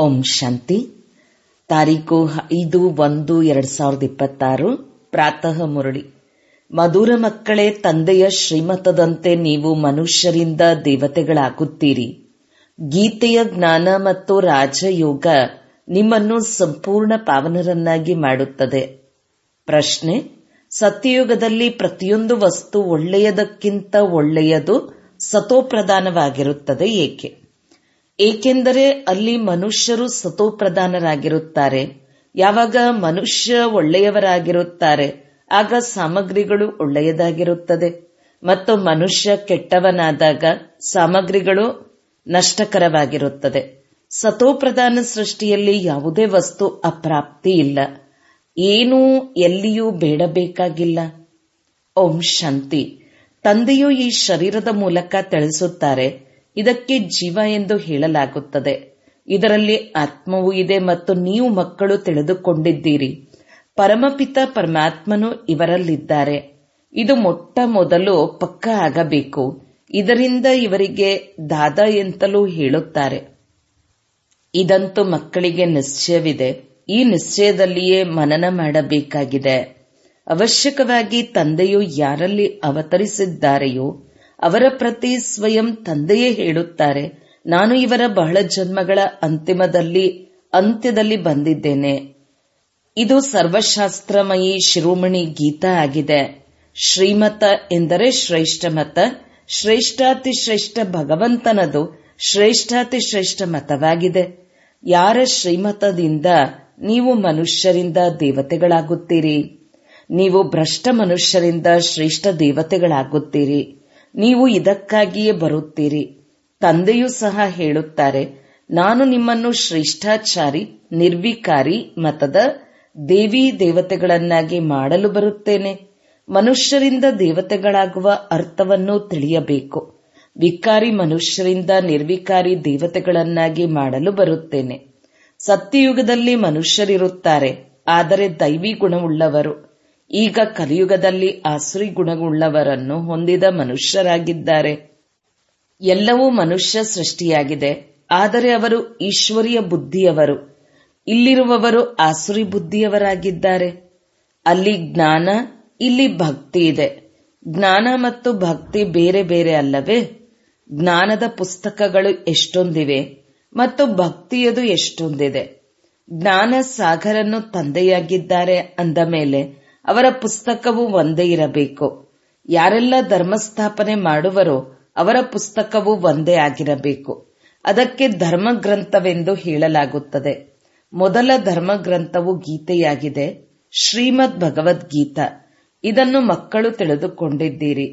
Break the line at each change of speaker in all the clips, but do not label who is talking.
ಓಂ ಶಾಂತಿ ತಾರೀಕು ಐದು ಒಂದು ಎರಡ್ ಸಾವಿರದ ಇಪ್ಪತ್ತಾರು ಪ್ರಾತಃ ಮುರಳಿ ಮಧುರ ಮಕ್ಕಳೇ ತಂದೆಯ ಶ್ರೀಮತದಂತೆ ನೀವು ಮನುಷ್ಯರಿಂದ ದೇವತೆಗಳಾಗುತ್ತೀರಿ ಗೀತೆಯ ಜ್ಞಾನ ಮತ್ತು ರಾಜಯೋಗ ನಿಮ್ಮನ್ನು ಸಂಪೂರ್ಣ ಪಾವನರನ್ನಾಗಿ ಮಾಡುತ್ತದೆ ಪ್ರಶ್ನೆ ಸತ್ಯಯುಗದಲ್ಲಿ ಪ್ರತಿಯೊಂದು ವಸ್ತು ಒಳ್ಳೆಯದಕ್ಕಿಂತ ಒಳ್ಳೆಯದು ಸತೋಪ್ರಧಾನವಾಗಿರುತ್ತದೆ ಏಕೆ ಏಕೆಂದರೆ ಅಲ್ಲಿ ಮನುಷ್ಯರು ಸತೋಪ್ರಧಾನರಾಗಿರುತ್ತಾರೆ ಯಾವಾಗ ಮನುಷ್ಯ ಒಳ್ಳೆಯವರಾಗಿರುತ್ತಾರೆ ಆಗ ಸಾಮಗ್ರಿಗಳು ಒಳ್ಳೆಯದಾಗಿರುತ್ತದೆ ಮತ್ತು ಮನುಷ್ಯ ಕೆಟ್ಟವನಾದಾಗ ಸಾಮಗ್ರಿಗಳು ನಷ್ಟಕರವಾಗಿರುತ್ತದೆ ಸತೋಪ್ರಧಾನ ಸೃಷ್ಟಿಯಲ್ಲಿ ಯಾವುದೇ ವಸ್ತು ಅಪ್ರಾಪ್ತಿ ಇಲ್ಲ ಏನೂ ಎಲ್ಲಿಯೂ ಬೇಡಬೇಕಾಗಿಲ್ಲ ಓಂ ಶಾಂತಿ ತಂದೆಯು ಈ ಶರೀರದ ಮೂಲಕ ತಿಳಿಸುತ್ತಾರೆ ಇದಕ್ಕೆ ಜೀವ ಎಂದು ಹೇಳಲಾಗುತ್ತದೆ ಇದರಲ್ಲಿ ಆತ್ಮವೂ ಇದೆ ಮತ್ತು ನೀವು ಮಕ್ಕಳು ತಿಳಿದುಕೊಂಡಿದ್ದೀರಿ ಪರಮಪಿತ ಪರಮಾತ್ಮನು ಇವರಲ್ಲಿದ್ದಾರೆ ಇದು ಮೊಟ್ಟ ಮೊದಲು ಪಕ್ಕ ಆಗಬೇಕು ಇದರಿಂದ ಇವರಿಗೆ ದಾದ ಎಂತಲೂ ಹೇಳುತ್ತಾರೆ ಇದಂತೂ ಮಕ್ಕಳಿಗೆ ನಿಶ್ಚಯವಿದೆ ಈ ನಿಶ್ಚಯದಲ್ಲಿಯೇ ಮನನ ಮಾಡಬೇಕಾಗಿದೆ ಅವಶ್ಯಕವಾಗಿ ತಂದೆಯು ಯಾರಲ್ಲಿ ಅವತರಿಸಿದ್ದಾರೆಯೋ ಅವರ ಪ್ರತಿ ಸ್ವಯಂ ತಂದೆಯೇ ಹೇಳುತ್ತಾರೆ ನಾನು ಇವರ ಬಹಳ ಜನ್ಮಗಳ ಅಂತಿಮದಲ್ಲಿ ಅಂತ್ಯದಲ್ಲಿ ಬಂದಿದ್ದೇನೆ ಇದು ಸರ್ವಶಾಸ್ತ್ರಮಯಿ ಶಿರೋಮಣಿ ಗೀತಾ ಆಗಿದೆ ಶ್ರೀಮತ ಎಂದರೆ ಶ್ರೇಷ್ಠ ಮತ ಶ್ರೇಷ್ಠಾತಿಶ್ರೇಷ್ಠ ಭಗವಂತನದು ಶ್ರೇಷ್ಠಾತಿಶ್ರೇಷ್ಠ ಮತವಾಗಿದೆ ಯಾರ ಶ್ರೀಮತದಿಂದ ನೀವು ಮನುಷ್ಯರಿಂದ ದೇವತೆಗಳಾಗುತ್ತೀರಿ ನೀವು ಭ್ರಷ್ಟ ಮನುಷ್ಯರಿಂದ ಶ್ರೇಷ್ಠ ದೇವತೆಗಳಾಗುತ್ತೀರಿ ನೀವು ಇದಕ್ಕಾಗಿಯೇ ಬರುತ್ತೀರಿ ತಂದೆಯೂ ಸಹ ಹೇಳುತ್ತಾರೆ ನಾನು ನಿಮ್ಮನ್ನು ಶ್ರೇಷ್ಠಾಚಾರಿ ನಿರ್ವಿಕಾರಿ ಮತದ ದೇವಿ ದೇವತೆಗಳನ್ನಾಗಿ ಮಾಡಲು ಬರುತ್ತೇನೆ ಮನುಷ್ಯರಿಂದ ದೇವತೆಗಳಾಗುವ ಅರ್ಥವನ್ನು ತಿಳಿಯಬೇಕು ವಿಕಾರಿ ಮನುಷ್ಯರಿಂದ ನಿರ್ವಿಕಾರಿ ದೇವತೆಗಳನ್ನಾಗಿ ಮಾಡಲು ಬರುತ್ತೇನೆ ಸತ್ಯಯುಗದಲ್ಲಿ ಮನುಷ್ಯರಿರುತ್ತಾರೆ ಆದರೆ ದೈವಿ ಗುಣವುಳ್ಳವರು ಈಗ ಕಲಿಯುಗದಲ್ಲಿ ಆಸುರಿ ಗುಣವುಳ್ಳವರನ್ನು ಹೊಂದಿದ ಮನುಷ್ಯರಾಗಿದ್ದಾರೆ ಎಲ್ಲವೂ ಮನುಷ್ಯ ಸೃಷ್ಟಿಯಾಗಿದೆ ಆದರೆ ಅವರು ಈಶ್ವರಿಯ ಬುದ್ಧಿಯವರು ಇಲ್ಲಿರುವವರು ಆಸುರಿ ಬುದ್ಧಿಯವರಾಗಿದ್ದಾರೆ ಅಲ್ಲಿ ಜ್ಞಾನ ಇಲ್ಲಿ ಭಕ್ತಿ ಇದೆ ಜ್ಞಾನ ಮತ್ತು ಭಕ್ತಿ ಬೇರೆ ಬೇರೆ ಅಲ್ಲವೇ ಜ್ಞಾನದ ಪುಸ್ತಕಗಳು ಎಷ್ಟೊಂದಿವೆ ಮತ್ತು ಭಕ್ತಿಯದು ಎಷ್ಟೊಂದಿದೆ ಜ್ಞಾನ ಸಾಗರನ್ನು ತಂದೆಯಾಗಿದ್ದಾರೆ ಅಂದ ಮೇಲೆ ಅವರ ಪುಸ್ತಕವು ಒಂದೇ ಇರಬೇಕು ಯಾರೆಲ್ಲ ಧರ್ಮಸ್ಥಾಪನೆ ಮಾಡುವರೋ ಅವರ ಪುಸ್ತಕವು ಒಂದೇ ಆಗಿರಬೇಕು ಅದಕ್ಕೆ ಧರ್ಮಗ್ರಂಥವೆಂದು ಹೇಳಲಾಗುತ್ತದೆ ಮೊದಲ ಧರ್ಮಗ್ರಂಥವು ಗೀತೆಯಾಗಿದೆ ಶ್ರೀಮದ್ ಭಗವದ್ಗೀತಾ ಇದನ್ನು ಮಕ್ಕಳು ತಿಳಿದುಕೊಂಡಿದ್ದೀರಿ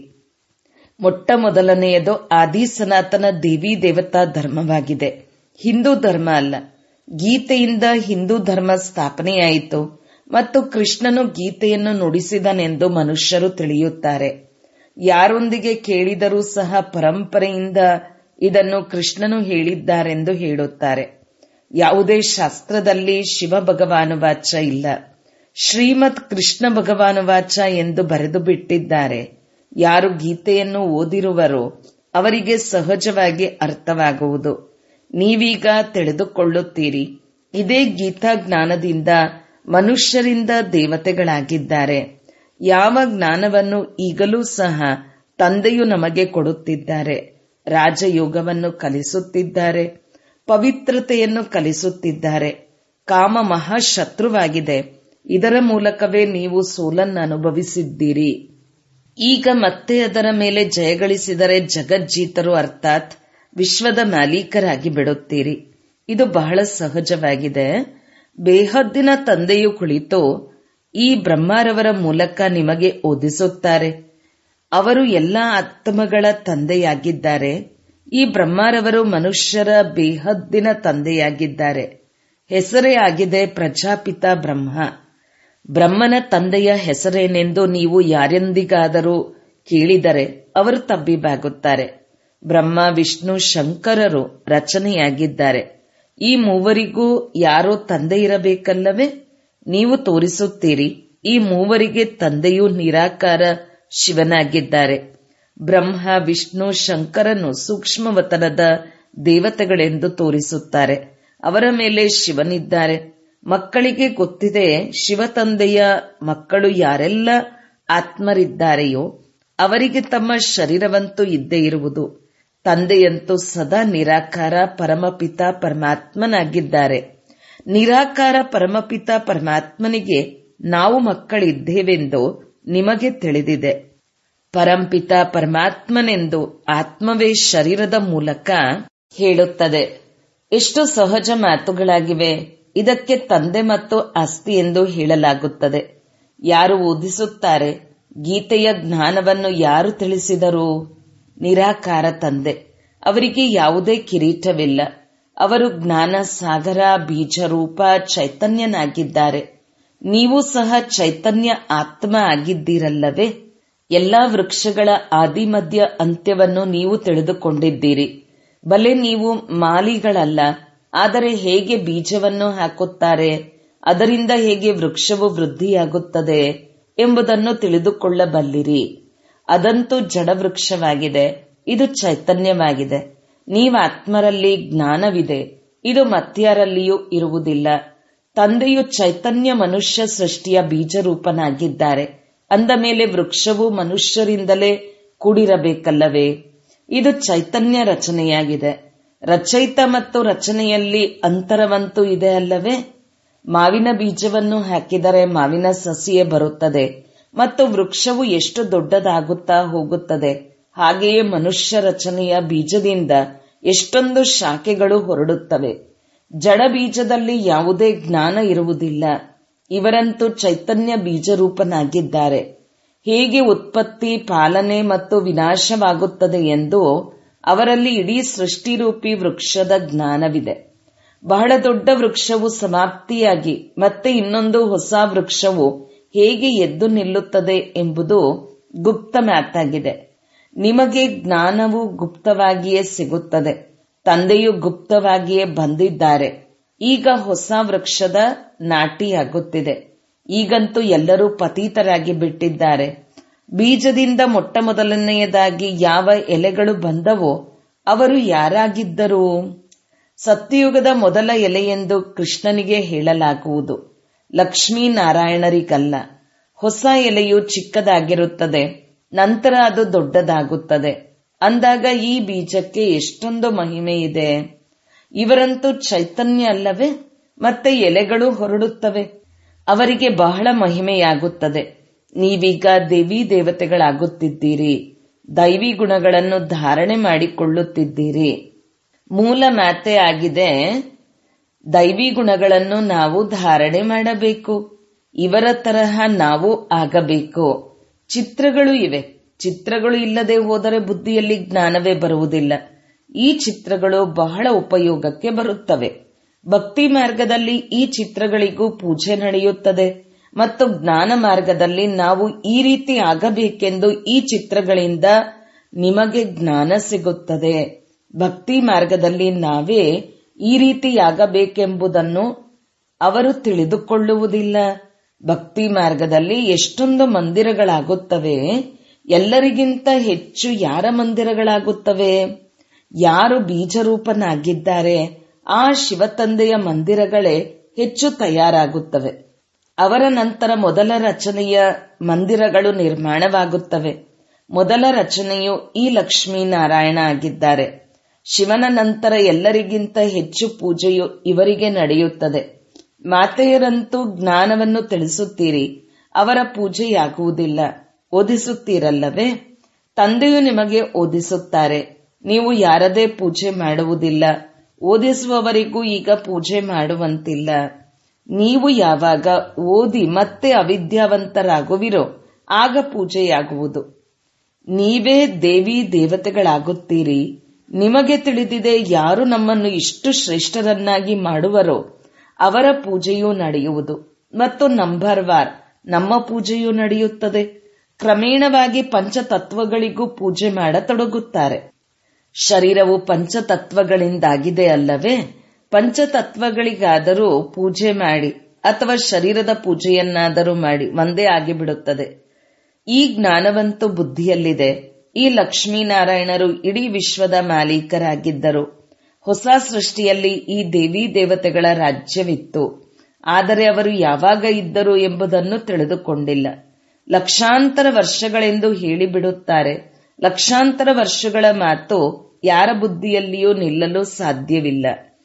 ಮೊಟ್ಟ ಮೊದಲನೆಯದು ಆದಿ ಸನಾತನ ದೇವಿ ದೇವತಾ ಧರ್ಮವಾಗಿದೆ ಹಿಂದೂ ಧರ್ಮ ಅಲ್ಲ ಗೀತೆಯಿಂದ ಹಿಂದೂ ಧರ್ಮ ಸ್ಥಾಪನೆಯಾಯಿತು ಮತ್ತು ಕೃಷ್ಣನು ಗೀತೆಯನ್ನು ನುಡಿಸಿದನೆಂದು ಮನುಷ್ಯರು ತಿಳಿಯುತ್ತಾರೆ ಯಾರೊಂದಿಗೆ ಕೇಳಿದರೂ ಸಹ ಪರಂಪರೆಯಿಂದ ಇದನ್ನು ಕೃಷ್ಣನು ಹೇಳಿದ್ದಾರೆಂದು ಹೇಳುತ್ತಾರೆ ಯಾವುದೇ ಶಾಸ್ತ್ರದಲ್ಲಿ ಶಿವ ಭಗವಾನುವಾಚ ಇಲ್ಲ ಶ್ರೀಮತ್ ಕೃಷ್ಣ ಭಗವಾನುವಾಚ ಎಂದು ಬರೆದು ಬಿಟ್ಟಿದ್ದಾರೆ ಯಾರು ಗೀತೆಯನ್ನು ಓದಿರುವರೋ ಅವರಿಗೆ ಸಹಜವಾಗಿ ಅರ್ಥವಾಗುವುದು ನೀವೀಗ ತಿಳಿದುಕೊಳ್ಳುತ್ತೀರಿ ಇದೇ ಗೀತಾ ಜ್ಞಾನದಿಂದ ಮನುಷ್ಯರಿಂದ ದೇವತೆಗಳಾಗಿದ್ದಾರೆ ಯಾವ ಜ್ಞಾನವನ್ನು ಈಗಲೂ ಸಹ ತಂದೆಯು ನಮಗೆ ಕೊಡುತ್ತಿದ್ದಾರೆ ರಾಜಯೋಗವನ್ನು ಕಲಿಸುತ್ತಿದ್ದಾರೆ ಪವಿತ್ರತೆಯನ್ನು ಕಲಿಸುತ್ತಿದ್ದಾರೆ ಕಾಮ ಮಹಾಶತ್ರುವಾಗಿದೆ ಇದರ ಮೂಲಕವೇ ನೀವು ಸೋಲನ್ನು ಅನುಭವಿಸಿದ್ದೀರಿ ಈಗ ಮತ್ತೆ ಅದರ ಮೇಲೆ ಜಯಗಳಿಸಿದರೆ ಜಗಜ್ಜೀತರು ಅರ್ಥಾತ್ ವಿಶ್ವದ ಮಾಲೀಕರಾಗಿ ಬಿಡುತ್ತೀರಿ ಇದು ಬಹಳ ಸಹಜವಾಗಿದೆ ಬೇಹದ್ದಿನ ತಂದೆಯು ಕುಳಿತು ಈ ಬ್ರಹ್ಮಾರವರ ಮೂಲಕ ನಿಮಗೆ ಓದಿಸುತ್ತಾರೆ ಅವರು ಎಲ್ಲ ಆತ್ಮಗಳ ತಂದೆಯಾಗಿದ್ದಾರೆ ಈ ಬ್ರಹ್ಮಾರವರು ಮನುಷ್ಯರ ಬೇಹದ್ದಿನ ತಂದೆಯಾಗಿದ್ದಾರೆ ಹೆಸರೇ ಆಗಿದೆ ಪ್ರಜಾಪಿತ ಬ್ರಹ್ಮ ಬ್ರಹ್ಮನ ತಂದೆಯ ಹೆಸರೇನೆಂದು ನೀವು ಯಾರೆಂದಿಗಾದರೂ ಕೇಳಿದರೆ ಅವರು ತಬ್ಬಿಬಾಗುತ್ತಾರೆ ಬ್ರಹ್ಮ ವಿಷ್ಣು ಶಂಕರರು ರಚನೆಯಾಗಿದ್ದಾರೆ ಈ ಮೂವರಿಗೂ ಯಾರೋ ತಂದೆ ಇರಬೇಕಲ್ಲವೇ ನೀವು ತೋರಿಸುತ್ತೀರಿ ಈ ಮೂವರಿಗೆ ತಂದೆಯು ನಿರಾಕಾರ ಶಿವನಾಗಿದ್ದಾರೆ ಬ್ರಹ್ಮ ವಿಷ್ಣು ಶಂಕರನು ಸೂಕ್ಷ್ಮವತನದ ದೇವತೆಗಳೆಂದು ತೋರಿಸುತ್ತಾರೆ ಅವರ ಮೇಲೆ ಶಿವನಿದ್ದಾರೆ ಮಕ್ಕಳಿಗೆ ಗೊತ್ತಿದೆ ಶಿವತಂದೆಯ ಮಕ್ಕಳು ಯಾರೆಲ್ಲ ಆತ್ಮರಿದ್ದಾರೆಯೋ ಅವರಿಗೆ ತಮ್ಮ ಶರೀರವಂತೂ ಇದ್ದೇ ಇರುವುದು ತಂದೆಯಂತೂ ಸದಾ ನಿರಾಕಾರ ಪರಮಪಿತ ಪರಮಾತ್ಮನಾಗಿದ್ದಾರೆ ನಿರಾಕಾರ ಪರಮಪಿತ ಪರಮಾತ್ಮನಿಗೆ ನಾವು ಮಕ್ಕಳಿದ್ದೇವೆಂದು ನಿಮಗೆ ತಿಳಿದಿದೆ ಪರಂಪಿತ ಪರಮಾತ್ಮನೆಂದು ಆತ್ಮವೇ ಶರೀರದ ಮೂಲಕ ಹೇಳುತ್ತದೆ ಎಷ್ಟು ಸಹಜ ಮಾತುಗಳಾಗಿವೆ ಇದಕ್ಕೆ ತಂದೆ ಮತ್ತು ಅಸ್ಥಿ ಎಂದು ಹೇಳಲಾಗುತ್ತದೆ ಯಾರು ಓದಿಸುತ್ತಾರೆ ಗೀತೆಯ ಜ್ಞಾನವನ್ನು ಯಾರು ತಿಳಿಸಿದರು ನಿರಾಕಾರ ತಂದೆ ಅವರಿಗೆ ಯಾವುದೇ ಕಿರೀಟವಿಲ್ಲ ಅವರು ಜ್ಞಾನ ಸಾಗರ ಬೀಜರೂಪ ಚೈತನ್ಯನಾಗಿದ್ದಾರೆ ನೀವು ಸಹ ಚೈತನ್ಯ ಆತ್ಮ ಆಗಿದ್ದೀರಲ್ಲವೇ ಎಲ್ಲಾ ವೃಕ್ಷಗಳ ಆದಿಮಧ್ಯ ಅಂತ್ಯವನ್ನು ನೀವು ತಿಳಿದುಕೊಂಡಿದ್ದೀರಿ ಬಲೆ ನೀವು ಮಾಲಿಗಳಲ್ಲ ಆದರೆ ಹೇಗೆ ಬೀಜವನ್ನು ಹಾಕುತ್ತಾರೆ ಅದರಿಂದ ಹೇಗೆ ವೃಕ್ಷವು ವೃದ್ಧಿಯಾಗುತ್ತದೆ ಎಂಬುದನ್ನು ತಿಳಿದುಕೊಳ್ಳಬಲ್ಲಿರಿ ಅದಂತೂ ಜಡವೃಕ್ಷವಾಗಿದೆ ಇದು ಚೈತನ್ಯವಾಗಿದೆ ನೀವು ಆತ್ಮರಲ್ಲಿ ಜ್ಞಾನವಿದೆ ಇದು ಮತ್ಯಾರಲ್ಲಿಯೂ ಇರುವುದಿಲ್ಲ ತಂದೆಯು ಚೈತನ್ಯ ಮನುಷ್ಯ ಸೃಷ್ಟಿಯ ಬೀಜರೂಪನಾಗಿದ್ದಾರೆ ಅಂದ ಮೇಲೆ ವೃಕ್ಷವು ಮನುಷ್ಯರಿಂದಲೇ ಕೂಡಿರಬೇಕಲ್ಲವೇ ಇದು ಚೈತನ್ಯ ರಚನೆಯಾಗಿದೆ ರಚಯಿತ ಮತ್ತು ರಚನೆಯಲ್ಲಿ ಅಂತರವಂತೂ ಇದೆ ಅಲ್ಲವೇ ಮಾವಿನ ಬೀಜವನ್ನು ಹಾಕಿದರೆ ಮಾವಿನ ಸಸಿಯೇ ಬರುತ್ತದೆ ಮತ್ತು ವೃಕ್ಷವು ಎಷ್ಟು ದೊಡ್ಡದಾಗುತ್ತಾ ಹೋಗುತ್ತದೆ ಹಾಗೆಯೇ ಮನುಷ್ಯ ರಚನೆಯ ಬೀಜದಿಂದ ಎಷ್ಟೊಂದು ಶಾಖೆಗಳು ಹೊರಡುತ್ತವೆ ಜಡ ಬೀಜದಲ್ಲಿ ಯಾವುದೇ ಜ್ಞಾನ ಇರುವುದಿಲ್ಲ ಇವರಂತೂ ಚೈತನ್ಯ ಬೀಜರೂಪನಾಗಿದ್ದಾರೆ ಹೇಗೆ ಉತ್ಪತ್ತಿ ಪಾಲನೆ ಮತ್ತು ವಿನಾಶವಾಗುತ್ತದೆ ಎಂದು ಅವರಲ್ಲಿ ಇಡೀ ಸೃಷ್ಟಿರೂಪಿ ವೃಕ್ಷದ ಜ್ಞಾನವಿದೆ ಬಹಳ ದೊಡ್ಡ ವೃಕ್ಷವು ಸಮಾಪ್ತಿಯಾಗಿ ಮತ್ತೆ ಇನ್ನೊಂದು ಹೊಸ ವೃಕ್ಷವು ಹೇಗೆ ಎದ್ದು ನಿಲ್ಲುತ್ತದೆ ಎಂಬುದು ಗುಪ್ತ ಮಾತಾಗಿದೆ ನಿಮಗೆ ಜ್ಞಾನವು ಗುಪ್ತವಾಗಿಯೇ ಸಿಗುತ್ತದೆ ತಂದೆಯು ಗುಪ್ತವಾಗಿಯೇ ಬಂದಿದ್ದಾರೆ ಈಗ ಹೊಸ ವೃಕ್ಷದ ನಾಟಿಯಾಗುತ್ತಿದೆ ಈಗಂತೂ ಎಲ್ಲರೂ ಪತೀತರಾಗಿ ಬಿಟ್ಟಿದ್ದಾರೆ ಬೀಜದಿಂದ ಮೊಟ್ಟ ಮೊದಲನೆಯದಾಗಿ ಯಾವ ಎಲೆಗಳು ಬಂದವೋ ಅವರು ಯಾರಾಗಿದ್ದರು ಸತ್ಯಯುಗದ ಮೊದಲ ಎಲೆಯೆಂದು ಕೃಷ್ಣನಿಗೆ ಹೇಳಲಾಗುವುದು ಲಕ್ಷ್ಮೀನಾರಾಯಣರಿಗಲ್ಲ ಹೊಸ ಎಲೆಯು ಚಿಕ್ಕದಾಗಿರುತ್ತದೆ ನಂತರ ಅದು ದೊಡ್ಡದಾಗುತ್ತದೆ ಅಂದಾಗ ಈ ಬೀಜಕ್ಕೆ ಎಷ್ಟೊಂದು ಮಹಿಮೆ ಇದೆ ಇವರಂತೂ ಚೈತನ್ಯ ಅಲ್ಲವೇ ಮತ್ತೆ ಎಲೆಗಳು ಹೊರಡುತ್ತವೆ ಅವರಿಗೆ ಬಹಳ ಮಹಿಮೆಯಾಗುತ್ತದೆ ನೀವೀಗ ದೇವಿ ದೇವತೆಗಳಾಗುತ್ತಿದ್ದೀರಿ ದೈವಿ ಗುಣಗಳನ್ನು ಧಾರಣೆ ಮಾಡಿಕೊಳ್ಳುತ್ತಿದ್ದೀರಿ ಮೂಲ ಮಾತೆ ಆಗಿದೆ ದೈವಿ ಗುಣಗಳನ್ನು ನಾವು ಧಾರಣೆ ಮಾಡಬೇಕು ಇವರ ತರಹ ನಾವು ಆಗಬೇಕು ಚಿತ್ರಗಳು ಇವೆ ಚಿತ್ರಗಳು ಇಲ್ಲದೆ ಹೋದರೆ ಬುದ್ಧಿಯಲ್ಲಿ ಜ್ಞಾನವೇ ಬರುವುದಿಲ್ಲ ಈ ಚಿತ್ರಗಳು ಬಹಳ ಉಪಯೋಗಕ್ಕೆ ಬರುತ್ತವೆ ಭಕ್ತಿ ಮಾರ್ಗದಲ್ಲಿ ಈ ಚಿತ್ರಗಳಿಗೂ ಪೂಜೆ ನಡೆಯುತ್ತದೆ ಮತ್ತು ಜ್ಞಾನ ಮಾರ್ಗದಲ್ಲಿ ನಾವು ಈ ರೀತಿ ಆಗಬೇಕೆಂದು ಈ ಚಿತ್ರಗಳಿಂದ ನಿಮಗೆ ಜ್ಞಾನ ಸಿಗುತ್ತದೆ ಭಕ್ತಿ ಮಾರ್ಗದಲ್ಲಿ ನಾವೇ ಈ ರೀತಿಯಾಗಬೇಕೆಂಬುದನ್ನು ಅವರು ತಿಳಿದುಕೊಳ್ಳುವುದಿಲ್ಲ ಭಕ್ತಿ ಮಾರ್ಗದಲ್ಲಿ ಎಷ್ಟೊಂದು ಮಂದಿರಗಳಾಗುತ್ತವೆ ಎಲ್ಲರಿಗಿಂತ ಹೆಚ್ಚು ಯಾರ ಮಂದಿರಗಳಾಗುತ್ತವೆ ಯಾರು ಬೀಜರೂಪನಾಗಿದ್ದಾರೆ ಆ ಶಿವತಂದೆಯ ಮಂದಿರಗಳೇ ಹೆಚ್ಚು ತಯಾರಾಗುತ್ತವೆ ಅವರ ನಂತರ ಮೊದಲ ರಚನೆಯ ಮಂದಿರಗಳು ನಿರ್ಮಾಣವಾಗುತ್ತವೆ ಮೊದಲ ರಚನೆಯು ಈ ಲಕ್ಷ್ಮೀನಾರಾಯಣ ಆಗಿದ್ದಾರೆ ಶಿವನ ನಂತರ ಎಲ್ಲರಿಗಿಂತ ಹೆಚ್ಚು ಪೂಜೆಯು ಇವರಿಗೆ ನಡೆಯುತ್ತದೆ ಮಾತೆಯರಂತೂ ಜ್ಞಾನವನ್ನು ತಿಳಿಸುತ್ತೀರಿ ಅವರ ಪೂಜೆಯಾಗುವುದಿಲ್ಲ ಓದಿಸುತ್ತೀರಲ್ಲವೇ ತಂದೆಯು ನಿಮಗೆ ಓದಿಸುತ್ತಾರೆ ನೀವು ಯಾರದೇ ಪೂಜೆ ಮಾಡುವುದಿಲ್ಲ ಓದಿಸುವವರಿಗೂ ಈಗ ಪೂಜೆ ಮಾಡುವಂತಿಲ್ಲ ನೀವು ಯಾವಾಗ ಓದಿ ಮತ್ತೆ ಅವಿದ್ಯಾವಂತರಾಗುವಿರೋ ಆಗ ಪೂಜೆಯಾಗುವುದು ನೀವೇ ದೇವಿ ದೇವತೆಗಳಾಗುತ್ತೀರಿ ನಿಮಗೆ ತಿಳಿದಿದೆ ಯಾರು ನಮ್ಮನ್ನು ಇಷ್ಟು ಶ್ರೇಷ್ಠರನ್ನಾಗಿ ಮಾಡುವರೋ ಅವರ ಪೂಜೆಯೂ ನಡೆಯುವುದು ಮತ್ತು ನಂಬರ್ ವಾರ್ ನಮ್ಮ ಪೂಜೆಯೂ ನಡೆಯುತ್ತದೆ ಕ್ರಮೇಣವಾಗಿ ಪಂಚತತ್ವಗಳಿಗೂ ಪೂಜೆ ಮಾಡತೊಡಗುತ್ತಾರೆ ಶರೀರವು ಪಂಚತತ್ವಗಳಿಂದಾಗಿದೆ ಅಲ್ಲವೇ ಪಂಚತತ್ವಗಳಿಗಾದರೂ ಪೂಜೆ ಮಾಡಿ ಅಥವಾ ಶರೀರದ ಪೂಜೆಯನ್ನಾದರೂ ಮಾಡಿ ಒಂದೇ ಆಗಿಬಿಡುತ್ತದೆ ಈ ಜ್ಞಾನವಂತೂ ಬುದ್ಧಿಯಲ್ಲಿದೆ ಈ ಲಕ್ಷ್ಮೀನಾರಾಯಣರು ಇಡೀ ವಿಶ್ವದ ಮಾಲೀಕರಾಗಿದ್ದರು ಹೊಸ ಸೃಷ್ಟಿಯಲ್ಲಿ ಈ ದೇವಿ ದೇವತೆಗಳ ರಾಜ್ಯವಿತ್ತು ಆದರೆ ಅವರು ಯಾವಾಗ ಇದ್ದರು ಎಂಬುದನ್ನು ತಿಳಿದುಕೊಂಡಿಲ್ಲ ಲಕ್ಷಾಂತರ ವರ್ಷಗಳೆಂದು ಹೇಳಿಬಿಡುತ್ತಾರೆ ಲಕ್ಷಾಂತರ ವರ್ಷಗಳ ಮಾತು ಯಾರ ಬುದ್ಧಿಯಲ್ಲಿಯೂ ನಿಲ್ಲಲು ಸಾಧ್ಯವಿಲ್ಲ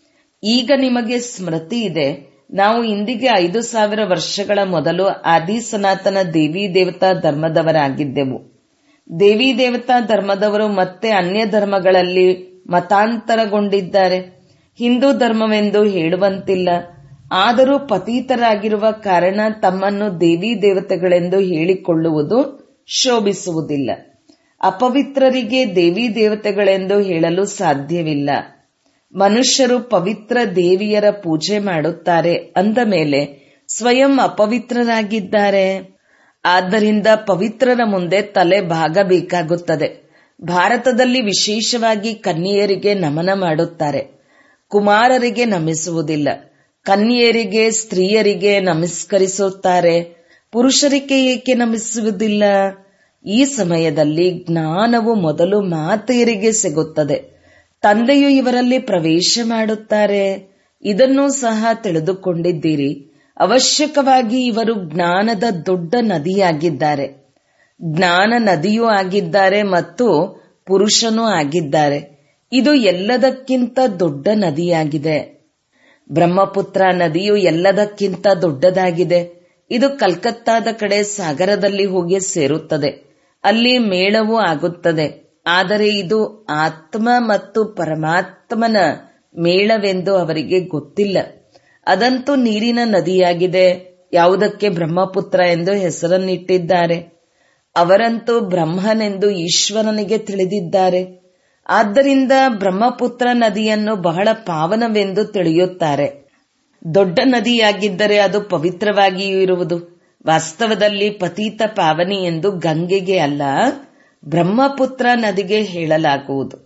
ಈಗ ನಿಮಗೆ ಸ್ಮೃತಿ ಇದೆ ನಾವು ಇಂದಿಗೆ ಐದು ಸಾವಿರ ವರ್ಷಗಳ ಮೊದಲು ಆದಿ ಸನಾತನ ದೇವಿ ದೇವತಾ ಧರ್ಮದವರಾಗಿದ್ದೆವು ದೇವಿ ದೇವತಾ ಧರ್ಮದವರು ಮತ್ತೆ ಅನ್ಯ ಧರ್ಮಗಳಲ್ಲಿ ಮತಾಂತರಗೊಂಡಿದ್ದಾರೆ ಹಿಂದೂ ಧರ್ಮವೆಂದು ಹೇಳುವಂತಿಲ್ಲ ಆದರೂ ಪತೀತರಾಗಿರುವ ಕಾರಣ ತಮ್ಮನ್ನು ದೇವಿ ದೇವತೆಗಳೆಂದು ಹೇಳಿಕೊಳ್ಳುವುದು ಶೋಭಿಸುವುದಿಲ್ಲ ಅಪವಿತ್ರರಿಗೆ ದೇವಿ ದೇವತೆಗಳೆಂದು ಹೇಳಲು ಸಾಧ್ಯವಿಲ್ಲ ಮನುಷ್ಯರು ಪವಿತ್ರ ದೇವಿಯರ ಪೂಜೆ ಮಾಡುತ್ತಾರೆ ಅಂದ ಮೇಲೆ ಸ್ವಯಂ ಅಪವಿತ್ರರಾಗಿದ್ದಾರೆ ಆದ್ದರಿಂದ ಪವಿತ್ರರ ಮುಂದೆ ತಲೆ ಬಾಗಬೇಕಾಗುತ್ತದೆ ಭಾರತದಲ್ಲಿ ವಿಶೇಷವಾಗಿ ಕನ್ಯೆಯರಿಗೆ ನಮನ ಮಾಡುತ್ತಾರೆ ಕುಮಾರರಿಗೆ ನಮಿಸುವುದಿಲ್ಲ ಕನ್ಯೆಯರಿಗೆ ಸ್ತ್ರೀಯರಿಗೆ ನಮಸ್ಕರಿಸುತ್ತಾರೆ ಪುರುಷರಿಗೆ ಏಕೆ ನಮಿಸುವುದಿಲ್ಲ ಈ ಸಮಯದಲ್ಲಿ ಜ್ಞಾನವು ಮೊದಲು ಮಾತೆಯರಿಗೆ ಸಿಗುತ್ತದೆ ತಂದೆಯು ಇವರಲ್ಲಿ ಪ್ರವೇಶ ಮಾಡುತ್ತಾರೆ ಇದನ್ನೂ ಸಹ ತಿಳಿದುಕೊಂಡಿದ್ದೀರಿ ಅವಶ್ಯಕವಾಗಿ ಇವರು ಜ್ಞಾನದ ದೊಡ್ಡ ನದಿಯಾಗಿದ್ದಾರೆ ಜ್ಞಾನ ನದಿಯೂ ಆಗಿದ್ದಾರೆ ಮತ್ತು ಪುರುಷನೂ ಆಗಿದ್ದಾರೆ ಇದು ಎಲ್ಲದಕ್ಕಿಂತ ದೊಡ್ಡ ನದಿಯಾಗಿದೆ ಬ್ರಹ್ಮಪುತ್ರ ನದಿಯು ಎಲ್ಲದಕ್ಕಿಂತ ದೊಡ್ಡದಾಗಿದೆ ಇದು ಕಲ್ಕತ್ತಾದ ಕಡೆ ಸಾಗರದಲ್ಲಿ ಹೋಗಿ ಸೇರುತ್ತದೆ ಅಲ್ಲಿ ಮೇಳವೂ ಆಗುತ್ತದೆ ಆದರೆ ಇದು ಆತ್ಮ ಮತ್ತು ಪರಮಾತ್ಮನ ಮೇಳವೆಂದು ಅವರಿಗೆ ಗೊತ್ತಿಲ್ಲ ಅದಂತೂ ನೀರಿನ ನದಿಯಾಗಿದೆ ಯಾವುದಕ್ಕೆ ಬ್ರಹ್ಮಪುತ್ರ ಎಂದು ಹೆಸರನ್ನಿಟ್ಟಿದ್ದಾರೆ ಅವರಂತೂ ಬ್ರಹ್ಮನೆಂದು ಈಶ್ವರನಿಗೆ ತಿಳಿದಿದ್ದಾರೆ ಆದ್ದರಿಂದ ಬ್ರಹ್ಮಪುತ್ರ ನದಿಯನ್ನು ಬಹಳ ಪಾವನವೆಂದು ತಿಳಿಯುತ್ತಾರೆ ದೊಡ್ಡ ನದಿಯಾಗಿದ್ದರೆ ಅದು ಪವಿತ್ರವಾಗಿಯೂ ಇರುವುದು ವಾಸ್ತವದಲ್ಲಿ ಪತೀತ ಪಾವನಿ ಎಂದು ಗಂಗೆಗೆ ಅಲ್ಲ ಬ್ರಹ್ಮಪುತ್ರ ನದಿಗೆ ಹೇಳಲಾಗುವುದು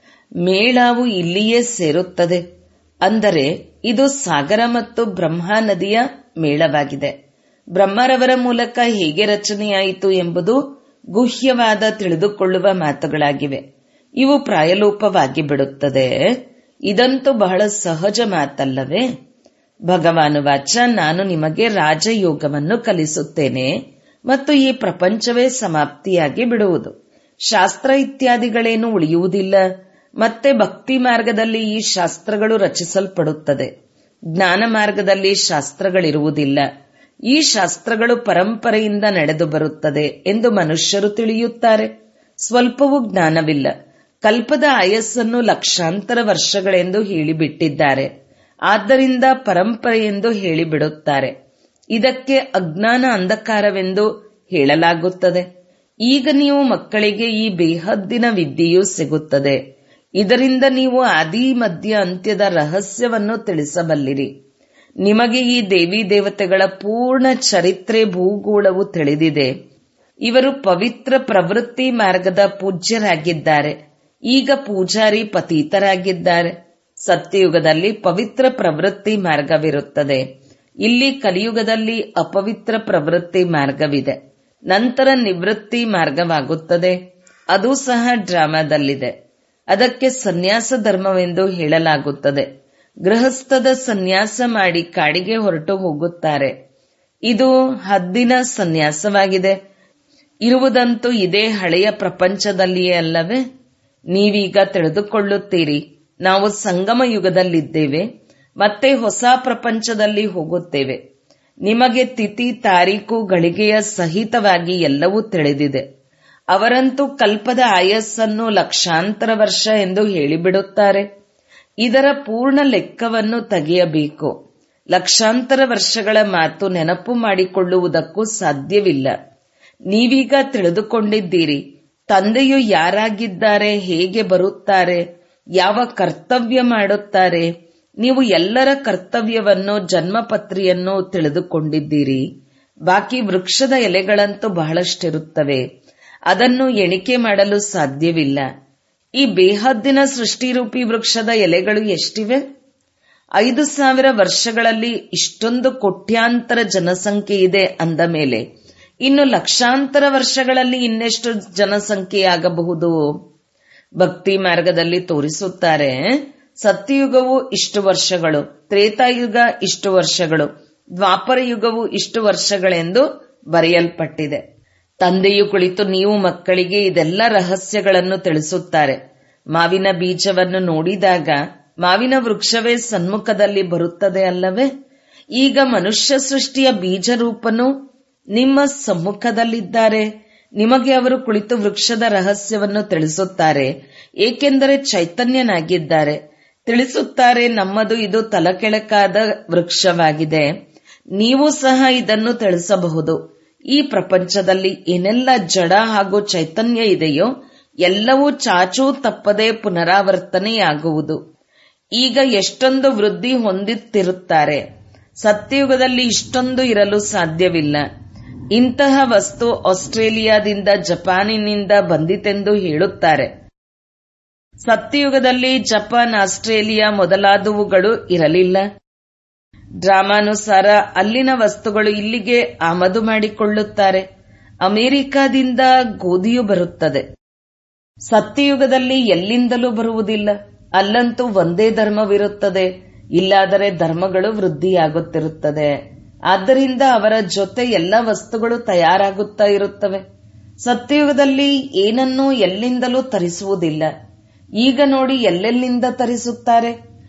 ಮೇಳವು ಇಲ್ಲಿಯೇ ಸೇರುತ್ತದೆ ಅಂದರೆ ಇದು ಸಾಗರ ಮತ್ತು ಬ್ರಹ್ಮ ನದಿಯ ಮೇಳವಾಗಿದೆ ಬ್ರಹ್ಮರವರ ಮೂಲಕ ಹೇಗೆ ರಚನೆಯಾಯಿತು ಎಂಬುದು ಗುಹ್ಯವಾದ ತಿಳಿದುಕೊಳ್ಳುವ ಮಾತುಗಳಾಗಿವೆ ಇವು ಪ್ರಾಯಲೋಪವಾಗಿ ಬಿಡುತ್ತದೆ ಇದಂತೂ ಬಹಳ ಸಹಜ ಮಾತಲ್ಲವೇ ಭಗವಾನು ವಾಚ ನಾನು ನಿಮಗೆ ರಾಜಯೋಗವನ್ನು ಕಲಿಸುತ್ತೇನೆ ಮತ್ತು ಈ ಪ್ರಪಂಚವೇ ಸಮಾಪ್ತಿಯಾಗಿ ಬಿಡುವುದು ಶಾಸ್ತ್ರ ಇತ್ಯಾದಿಗಳೇನು ಉಳಿಯುವುದಿಲ್ಲ ಮತ್ತೆ ಭಕ್ತಿ ಮಾರ್ಗದಲ್ಲಿ ಈ ಶಾಸ್ತ್ರಗಳು ರಚಿಸಲ್ಪಡುತ್ತದೆ ಜ್ಞಾನ ಮಾರ್ಗದಲ್ಲಿ ಶಾಸ್ತ್ರಗಳಿರುವುದಿಲ್ಲ ಈ ಶಾಸ್ತ್ರಗಳು ಪರಂಪರೆಯಿಂದ ನಡೆದು ಬರುತ್ತದೆ ಎಂದು ಮನುಷ್ಯರು ತಿಳಿಯುತ್ತಾರೆ ಸ್ವಲ್ಪವೂ ಜ್ಞಾನವಿಲ್ಲ ಕಲ್ಪದ ಆಯಸ್ಸನ್ನು ಲಕ್ಷಾಂತರ ವರ್ಷಗಳೆಂದು ಹೇಳಿಬಿಟ್ಟಿದ್ದಾರೆ ಆದ್ದರಿಂದ ಪರಂಪರೆ ಎಂದು ಹೇಳಿಬಿಡುತ್ತಾರೆ ಇದಕ್ಕೆ ಅಜ್ಞಾನ ಅಂಧಕಾರವೆಂದು ಹೇಳಲಾಗುತ್ತದೆ ಈಗ ನೀವು ಮಕ್ಕಳಿಗೆ ಈ ಬೇಹದ್ದಿನ ವಿದ್ಯೆಯೂ ಸಿಗುತ್ತದೆ ಇದರಿಂದ ನೀವು ಆದಿ ಮಧ್ಯ ಅಂತ್ಯದ ರಹಸ್ಯವನ್ನು ತಿಳಿಸಬಲ್ಲಿರಿ ನಿಮಗೆ ಈ ದೇವಿ ದೇವತೆಗಳ ಪೂರ್ಣ ಚರಿತ್ರೆ ಭೂಗೋಳವು ತಿಳಿದಿದೆ ಇವರು ಪವಿತ್ರ ಪ್ರವೃತ್ತಿ ಮಾರ್ಗದ ಪೂಜ್ಯರಾಗಿದ್ದಾರೆ ಈಗ ಪೂಜಾರಿ ಪತೀತರಾಗಿದ್ದಾರೆ ಸತ್ಯಯುಗದಲ್ಲಿ ಪವಿತ್ರ ಪ್ರವೃತ್ತಿ ಮಾರ್ಗವಿರುತ್ತದೆ ಇಲ್ಲಿ ಕಲಿಯುಗದಲ್ಲಿ ಅಪವಿತ್ರ ಪ್ರವೃತ್ತಿ ಮಾರ್ಗವಿದೆ ನಂತರ ನಿವೃತ್ತಿ ಮಾರ್ಗವಾಗುತ್ತದೆ ಅದು ಸಹ ಡ್ರಾಮಾದಲ್ಲಿದೆ ಅದಕ್ಕೆ ಸನ್ಯಾಸ ಧರ್ಮವೆಂದು ಹೇಳಲಾಗುತ್ತದೆ ಗೃಹಸ್ಥದ ಸನ್ಯಾಸ ಮಾಡಿ ಕಾಡಿಗೆ ಹೊರಟು ಹೋಗುತ್ತಾರೆ ಇದು ಹದ್ದಿನ ಸನ್ಯಾಸವಾಗಿದೆ ಇರುವುದಂತೂ ಇದೇ ಹಳೆಯ ಪ್ರಪಂಚದಲ್ಲಿಯೇ ಅಲ್ಲವೇ ನೀವೀಗ ತಿಳಿದುಕೊಳ್ಳುತ್ತೀರಿ ನಾವು ಸಂಗಮ ಯುಗದಲ್ಲಿದ್ದೇವೆ ಮತ್ತೆ ಹೊಸ ಪ್ರಪಂಚದಲ್ಲಿ ಹೋಗುತ್ತೇವೆ ನಿಮಗೆ ತಿಥಿ ತಾರೀಕು ಗಳಿಗೆಯ ಸಹಿತವಾಗಿ ಎಲ್ಲವೂ ತಿಳಿದಿದೆ ಅವರಂತೂ ಕಲ್ಪದ ಆಯಸ್ಸನ್ನು ಲಕ್ಷಾಂತರ ವರ್ಷ ಎಂದು ಹೇಳಿಬಿಡುತ್ತಾರೆ ಇದರ ಪೂರ್ಣ ಲೆಕ್ಕವನ್ನು ತೆಗೆಯಬೇಕು ಲಕ್ಷಾಂತರ ವರ್ಷಗಳ ಮಾತು ನೆನಪು ಮಾಡಿಕೊಳ್ಳುವುದಕ್ಕೂ ಸಾಧ್ಯವಿಲ್ಲ ನೀವೀಗ ತಿಳಿದುಕೊಂಡಿದ್ದೀರಿ ತಂದೆಯು ಯಾರಾಗಿದ್ದಾರೆ ಹೇಗೆ ಬರುತ್ತಾರೆ ಯಾವ ಕರ್ತವ್ಯ ಮಾಡುತ್ತಾರೆ ನೀವು ಎಲ್ಲರ ಕರ್ತವ್ಯವನ್ನು ಜನ್ಮಪತ್ರಿಯನ್ನು ತಿಳಿದುಕೊಂಡಿದ್ದೀರಿ ಬಾಕಿ ವೃಕ್ಷದ ಎಲೆಗಳಂತೂ ಬಹಳಷ್ಟಿರುತ್ತವೆ ಅದನ್ನು ಎಣಿಕೆ ಮಾಡಲು ಸಾಧ್ಯವಿಲ್ಲ ಈ ಬೇಹದ್ದಿನ ಸೃಷ್ಟಿರೂಪಿ ವೃಕ್ಷದ ಎಲೆಗಳು ಎಷ್ಟಿವೆ ಐದು ಸಾವಿರ ವರ್ಷಗಳಲ್ಲಿ ಇಷ್ಟೊಂದು ಕೋಟ್ಯಾಂತರ ಜನಸಂಖ್ಯೆ ಇದೆ ಅಂದ ಮೇಲೆ ಇನ್ನು ಲಕ್ಷಾಂತರ ವರ್ಷಗಳಲ್ಲಿ ಇನ್ನೆಷ್ಟು ಜನಸಂಖ್ಯೆಯಾಗಬಹುದು ಭಕ್ತಿ ಮಾರ್ಗದಲ್ಲಿ ತೋರಿಸುತ್ತಾರೆ ಸತ್ಯಯುಗವು ಇಷ್ಟು ವರ್ಷಗಳು ತ್ರೇತಾಯುಗ ಇಷ್ಟು ವರ್ಷಗಳು ದ್ವಾಪರ ಯುಗವು ಇಷ್ಟು ವರ್ಷಗಳೆಂದು ಬರೆಯಲ್ಪಟ್ಟಿದೆ ತಂದೆಯು ಕುಳಿತು ನೀವು ಮಕ್ಕಳಿಗೆ ಇದೆಲ್ಲ ರಹಸ್ಯಗಳನ್ನು ತಿಳಿಸುತ್ತಾರೆ ಮಾವಿನ ಬೀಜವನ್ನು ನೋಡಿದಾಗ ಮಾವಿನ ವೃಕ್ಷವೇ ಸನ್ಮುಖದಲ್ಲಿ ಬರುತ್ತದೆ ಅಲ್ಲವೇ ಈಗ ಮನುಷ್ಯ ಸೃಷ್ಟಿಯ ಬೀಜ ರೂಪನು ನಿಮ್ಮ ಸಮ್ಮುಖದಲ್ಲಿದ್ದಾರೆ ನಿಮಗೆ ಅವರು ಕುಳಿತು ವೃಕ್ಷದ ರಹಸ್ಯವನ್ನು ತಿಳಿಸುತ್ತಾರೆ ಏಕೆಂದರೆ ಚೈತನ್ಯನಾಗಿದ್ದಾರೆ ತಿಳಿಸುತ್ತಾರೆ ನಮ್ಮದು ಇದು ತಲಕೆಳಕಾದ ವೃಕ್ಷವಾಗಿದೆ ನೀವು ಸಹ ಇದನ್ನು ತಿಳಿಸಬಹುದು ಈ ಪ್ರಪಂಚದಲ್ಲಿ ಏನೆಲ್ಲ ಜಡ ಹಾಗೂ ಚೈತನ್ಯ ಇದೆಯೋ ಎಲ್ಲವೂ ಚಾಚೂ ತಪ್ಪದೆ ಪುನರಾವರ್ತನೆಯಾಗುವುದು ಈಗ ಎಷ್ಟೊಂದು ವೃದ್ಧಿ ಹೊಂದುತ್ತಿರುತ್ತಾರೆ ಸತ್ಯಯುಗದಲ್ಲಿ ಇಷ್ಟೊಂದು ಇರಲು ಸಾಧ್ಯವಿಲ್ಲ ಇಂತಹ ವಸ್ತು ಆಸ್ಟ್ರೇಲಿಯಾದಿಂದ ಜಪಾನಿನಿಂದ ಬಂದಿತೆಂದು ಹೇಳುತ್ತಾರೆ ಸತ್ಯಯುಗದಲ್ಲಿ ಜಪಾನ್ ಆಸ್ಟ್ರೇಲಿಯಾ ಮೊದಲಾದವುಗಳು ಇರಲಿಲ್ಲ ಡ್ರಾಮಾನುಸಾರ ಅಲ್ಲಿನ ವಸ್ತುಗಳು ಇಲ್ಲಿಗೆ ಆಮದು ಮಾಡಿಕೊಳ್ಳುತ್ತಾರೆ ಅಮೆರಿಕಾದಿಂದ ಗೋಧಿಯು ಬರುತ್ತದೆ ಸತ್ಯಯುಗದಲ್ಲಿ ಎಲ್ಲಿಂದಲೂ ಬರುವುದಿಲ್ಲ ಅಲ್ಲಂತೂ ಒಂದೇ ಧರ್ಮವಿರುತ್ತದೆ ಇಲ್ಲಾದರೆ ಧರ್ಮಗಳು ವೃದ್ಧಿಯಾಗುತ್ತಿರುತ್ತದೆ ಆದ್ದರಿಂದ ಅವರ ಜೊತೆ ಎಲ್ಲ ವಸ್ತುಗಳು ತಯಾರಾಗುತ್ತಾ ಇರುತ್ತವೆ ಸತ್ಯಯುಗದಲ್ಲಿ ಏನನ್ನೂ ಎಲ್ಲಿಂದಲೂ ತರಿಸುವುದಿಲ್ಲ ಈಗ ನೋಡಿ ಎಲ್ಲೆಲ್ಲಿಂದ ತರಿಸುತ್ತಾರೆ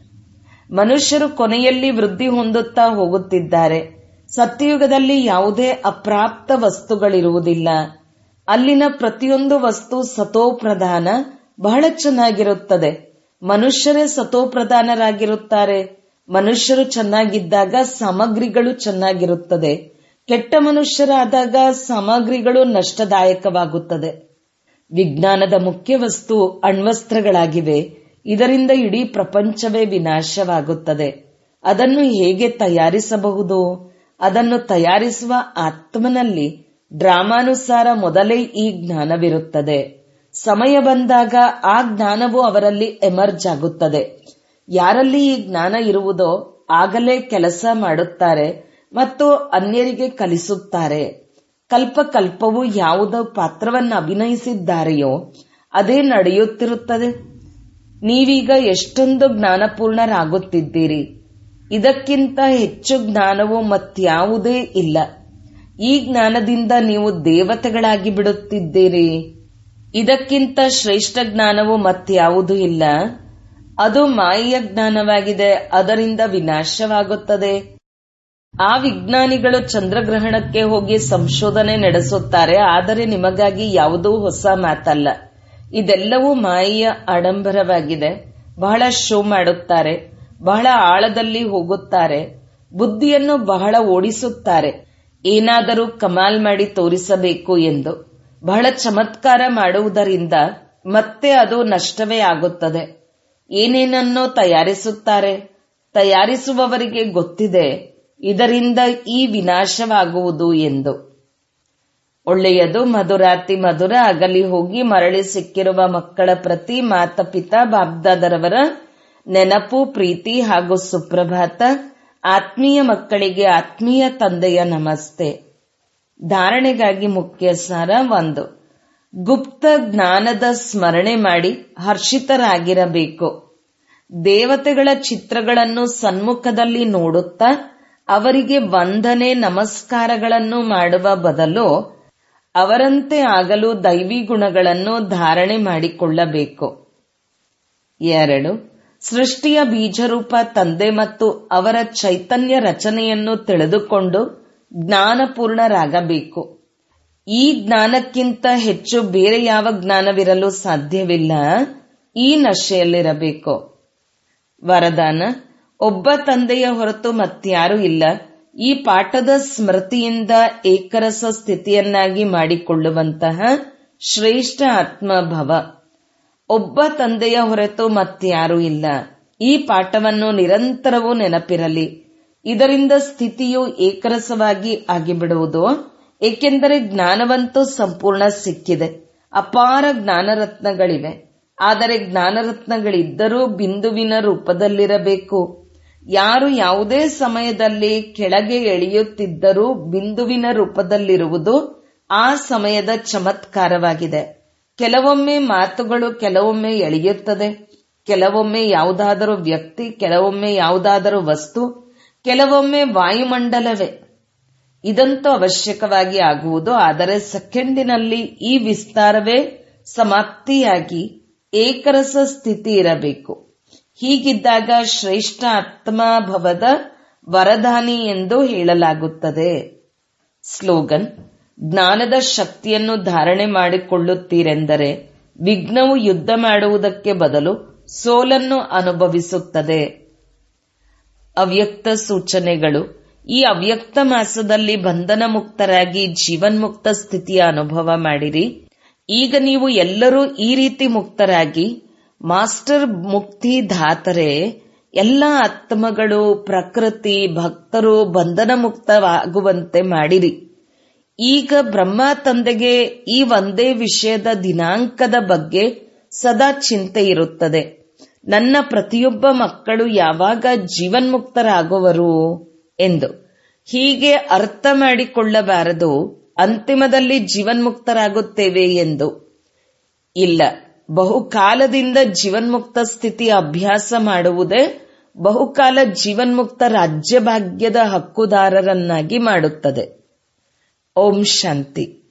ಮನುಷ್ಯರು ಕೊನೆಯಲ್ಲಿ ವೃದ್ಧಿ ಹೊಂದುತ್ತಾ ಹೋಗುತ್ತಿದ್ದಾರೆ ಸತ್ಯಯುಗದಲ್ಲಿ ಯಾವುದೇ ಅಪ್ರಾಪ್ತ ವಸ್ತುಗಳಿರುವುದಿಲ್ಲ ಅಲ್ಲಿನ ಪ್ರತಿಯೊಂದು ವಸ್ತು ಸತೋಪ್ರಧಾನ ಬಹಳ ಚೆನ್ನಾಗಿರುತ್ತದೆ ಮನುಷ್ಯರೇ ಸತೋಪ್ರಧಾನರಾಗಿರುತ್ತಾರೆ ಮನುಷ್ಯರು ಚೆನ್ನಾಗಿದ್ದಾಗ ಸಾಮಗ್ರಿಗಳು ಚೆನ್ನಾಗಿರುತ್ತದೆ ಕೆಟ್ಟ ಮನುಷ್ಯರಾದಾಗ ಸಾಮಗ್ರಿಗಳು ನಷ್ಟದಾಯಕವಾಗುತ್ತದೆ ವಿಜ್ಞಾನದ ಮುಖ್ಯ ವಸ್ತು ಅಣ್ವಸ್ತ್ರಗಳಾಗಿವೆ ಇದರಿಂದ ಇಡೀ ಪ್ರಪಂಚವೇ ವಿನಾಶವಾಗುತ್ತದೆ ಅದನ್ನು ಹೇಗೆ ತಯಾರಿಸಬಹುದು ಅದನ್ನು ತಯಾರಿಸುವ ಆತ್ಮನಲ್ಲಿ ಡ್ರಾಮಾನುಸಾರ ಮೊದಲೇ ಈ ಜ್ಞಾನವಿರುತ್ತದೆ ಸಮಯ ಬಂದಾಗ ಆ ಜ್ಞಾನವು ಅವರಲ್ಲಿ ಎಮರ್ಜ್ ಆಗುತ್ತದೆ ಯಾರಲ್ಲಿ ಈ ಜ್ಞಾನ ಇರುವುದೋ ಆಗಲೇ ಕೆಲಸ ಮಾಡುತ್ತಾರೆ ಮತ್ತು ಅನ್ಯರಿಗೆ ಕಲಿಸುತ್ತಾರೆ ಕಲ್ಪ ಕಲ್ಪವು ಯಾವುದೋ ಪಾತ್ರವನ್ನು ಅಭಿನಯಿಸಿದ್ದಾರೆಯೋ ಅದೇ ನಡೆಯುತ್ತಿರುತ್ತದೆ ನೀವೀಗ ಎಷ್ಟೊಂದು ಜ್ಞಾನಪೂರ್ಣರಾಗುತ್ತಿದ್ದೀರಿ ಇದಕ್ಕಿಂತ ಹೆಚ್ಚು ಜ್ಞಾನವು ಮತ್ಯಾವುದೇ ಇಲ್ಲ ಈ ಜ್ಞಾನದಿಂದ ನೀವು ದೇವತೆಗಳಾಗಿ ಬಿಡುತ್ತಿದ್ದೀರಿ ಇದಕ್ಕಿಂತ ಶ್ರೇಷ್ಠ ಜ್ಞಾನವು ಮತ್ಯಾವುದೂ ಇಲ್ಲ ಅದು ಮಾಯೆಯ ಜ್ಞಾನವಾಗಿದೆ ಅದರಿಂದ ವಿನಾಶವಾಗುತ್ತದೆ ಆ ವಿಜ್ಞಾನಿಗಳು ಚಂದ್ರಗ್ರಹಣಕ್ಕೆ ಹೋಗಿ ಸಂಶೋಧನೆ ನಡೆಸುತ್ತಾರೆ ಆದರೆ ನಿಮಗಾಗಿ ಯಾವುದೂ ಹೊಸ ಮಾತಲ್ಲ ಇದೆಲ್ಲವೂ ಮಾಯೆಯ ಆಡಂಬರವಾಗಿದೆ ಬಹಳ ಶೋ ಮಾಡುತ್ತಾರೆ ಬಹಳ ಆಳದಲ್ಲಿ ಹೋಗುತ್ತಾರೆ ಬುದ್ಧಿಯನ್ನು ಬಹಳ ಓಡಿಸುತ್ತಾರೆ ಏನಾದರೂ ಕಮಾಲ್ ಮಾಡಿ ತೋರಿಸಬೇಕು ಎಂದು ಬಹಳ ಚಮತ್ಕಾರ ಮಾಡುವುದರಿಂದ ಮತ್ತೆ ಅದು ನಷ್ಟವೇ ಆಗುತ್ತದೆ ಏನೇನನ್ನೋ ತಯಾರಿಸುತ್ತಾರೆ ತಯಾರಿಸುವವರಿಗೆ ಗೊತ್ತಿದೆ ಇದರಿಂದ ಈ ವಿನಾಶವಾಗುವುದು ಎಂದು ಒಳ್ಳೆಯದು ಮಧುರಾತಿ ಮಧುರ ಅಗಲಿ ಹೋಗಿ ಮರಳಿ ಸಿಕ್ಕಿರುವ ಮಕ್ಕಳ ಪ್ರತಿ ಮಾತಪಿತಾ ಬಾಬ್ದಾದರವರ ನೆನಪು ಪ್ರೀತಿ ಹಾಗೂ ಸುಪ್ರಭಾತ ಆತ್ಮೀಯ ಮಕ್ಕಳಿಗೆ ಆತ್ಮೀಯ ತಂದೆಯ ನಮಸ್ತೆ ಧಾರಣೆಗಾಗಿ ಮುಖ್ಯ ಸಾರ ಒಂದು ಗುಪ್ತ ಜ್ಞಾನದ ಸ್ಮರಣೆ ಮಾಡಿ ಹರ್ಷಿತರಾಗಿರಬೇಕು ದೇವತೆಗಳ ಚಿತ್ರಗಳನ್ನು ಸನ್ಮುಖದಲ್ಲಿ ನೋಡುತ್ತಾ ಅವರಿಗೆ ವಂದನೆ ನಮಸ್ಕಾರಗಳನ್ನು ಮಾಡುವ ಬದಲು ಅವರಂತೆ ಆಗಲು ದೈವಿ ಗುಣಗಳನ್ನು ಧಾರಣೆ ಮಾಡಿಕೊಳ್ಳಬೇಕು ಎರಡು ಸೃಷ್ಟಿಯ ಬೀಜರೂಪ ತಂದೆ ಮತ್ತು ಅವರ ಚೈತನ್ಯ ರಚನೆಯನ್ನು ತಿಳಿದುಕೊಂಡು ಜ್ಞಾನಪೂರ್ಣರಾಗಬೇಕು ಈ ಜ್ಞಾನಕ್ಕಿಂತ ಹೆಚ್ಚು ಬೇರೆ ಯಾವ ಜ್ಞಾನವಿರಲು ಸಾಧ್ಯವಿಲ್ಲ ಈ ನಶೆಯಲ್ಲಿರಬೇಕು ವರದಾನ ಒಬ್ಬ ತಂದೆಯ ಹೊರತು ಮತ್ಯಾರೂ ಇಲ್ಲ ಈ ಪಾಠದ ಸ್ಮೃತಿಯಿಂದ ಏಕರಸ ಸ್ಥಿತಿಯನ್ನಾಗಿ ಮಾಡಿಕೊಳ್ಳುವಂತಹ ಶ್ರೇಷ್ಠ ಆತ್ಮಭವ ಒಬ್ಬ ತಂದೆಯ ಹೊರತು ಮತ್ಯಾರೂ ಇಲ್ಲ ಈ ಪಾಠವನ್ನು ನಿರಂತರವೂ ನೆನಪಿರಲಿ ಇದರಿಂದ ಸ್ಥಿತಿಯು ಏಕರಸವಾಗಿ ಆಗಿಬಿಡುವುದು ಏಕೆಂದರೆ ಜ್ಞಾನವಂತೂ ಸಂಪೂರ್ಣ ಸಿಕ್ಕಿದೆ ಅಪಾರ ಜ್ಞಾನರತ್ನಗಳಿವೆ ಆದರೆ ಜ್ಞಾನರತ್ನಗಳಿದ್ದರೂ ಬಿಂದುವಿನ ರೂಪದಲ್ಲಿರಬೇಕು ಯಾರು ಯಾವುದೇ ಸಮಯದಲ್ಲಿ ಕೆಳಗೆ ಎಳೆಯುತ್ತಿದ್ದರೂ ಬಿಂದುವಿನ ರೂಪದಲ್ಲಿರುವುದು ಆ ಸಮಯದ ಚಮತ್ಕಾರವಾಗಿದೆ ಕೆಲವೊಮ್ಮೆ ಮಾತುಗಳು ಕೆಲವೊಮ್ಮೆ ಎಳೆಯುತ್ತದೆ ಕೆಲವೊಮ್ಮೆ ಯಾವುದಾದರೂ ವ್ಯಕ್ತಿ ಕೆಲವೊಮ್ಮೆ ಯಾವುದಾದರೂ ವಸ್ತು ಕೆಲವೊಮ್ಮೆ ವಾಯುಮಂಡಲವೇ ಇದಂತೂ ಅವಶ್ಯಕವಾಗಿ ಆಗುವುದು ಆದರೆ ಸೆಕೆಂಡಿನಲ್ಲಿ ಈ ವಿಸ್ತಾರವೇ ಸಮಾಪ್ತಿಯಾಗಿ ಏಕರಸ ಸ್ಥಿತಿ ಇರಬೇಕು ಹೀಗಿದ್ದಾಗ ಶ್ರೇಷ್ಠ ಆತ್ಮಾಭವದ ವರದಾನಿ ಎಂದು ಹೇಳಲಾಗುತ್ತದೆ ಸ್ಲೋಗನ್ ಜ್ಞಾನದ ಶಕ್ತಿಯನ್ನು ಧಾರಣೆ ಮಾಡಿಕೊಳ್ಳುತ್ತೀರೆಂದರೆ ವಿಘ್ನವು ಯುದ್ಧ ಮಾಡುವುದಕ್ಕೆ ಬದಲು ಸೋಲನ್ನು ಅನುಭವಿಸುತ್ತದೆ ಅವ್ಯಕ್ತ ಸೂಚನೆಗಳು ಈ ಅವ್ಯಕ್ತ ಮಾಸದಲ್ಲಿ ಬಂಧನ ಮುಕ್ತರಾಗಿ ಜೀವನ್ಮುಕ್ತ ಸ್ಥಿತಿಯ ಅನುಭವ ಮಾಡಿರಿ ಈಗ ನೀವು ಎಲ್ಲರೂ ಈ ರೀತಿ ಮುಕ್ತರಾಗಿ ಮಾಸ್ಟರ್ ಮುಕ್ತಿ ಧಾತರೆ ಎಲ್ಲ ಆತ್ಮಗಳು ಪ್ರಕೃತಿ ಭಕ್ತರು ಬಂಧನ ಮುಕ್ತವಾಗುವಂತೆ ಮಾಡಿರಿ ಈಗ ಬ್ರಹ್ಮ ತಂದೆಗೆ ಈ ಒಂದೇ ವಿಷಯದ ದಿನಾಂಕದ ಬಗ್ಗೆ ಸದಾ ಚಿಂತೆ ಇರುತ್ತದೆ ನನ್ನ ಪ್ರತಿಯೊಬ್ಬ ಮಕ್ಕಳು ಯಾವಾಗ ಜೀವನ್ಮುಕ್ತರಾಗುವರು ಎಂದು ಹೀಗೆ ಅರ್ಥ ಮಾಡಿಕೊಳ್ಳಬಾರದು ಅಂತಿಮದಲ್ಲಿ ಜೀವನ್ಮುಕ್ತರಾಗುತ್ತೇವೆ ಎಂದು ಇಲ್ಲ ಬಹುಕಾಲದಿಂದ ಜೀವನ್ಮುಕ್ತ ಸ್ಥಿತಿ ಅಭ್ಯಾಸ ಮಾಡುವುದೇ ಬಹುಕಾಲ ಜೀವನ್ಮುಕ್ತ ರಾಜ್ಯಭಾಗ್ಯದ ಹಕ್ಕುದಾರರನ್ನಾಗಿ ಮಾಡುತ್ತದೆ ಓಂ ಶಾಂತಿ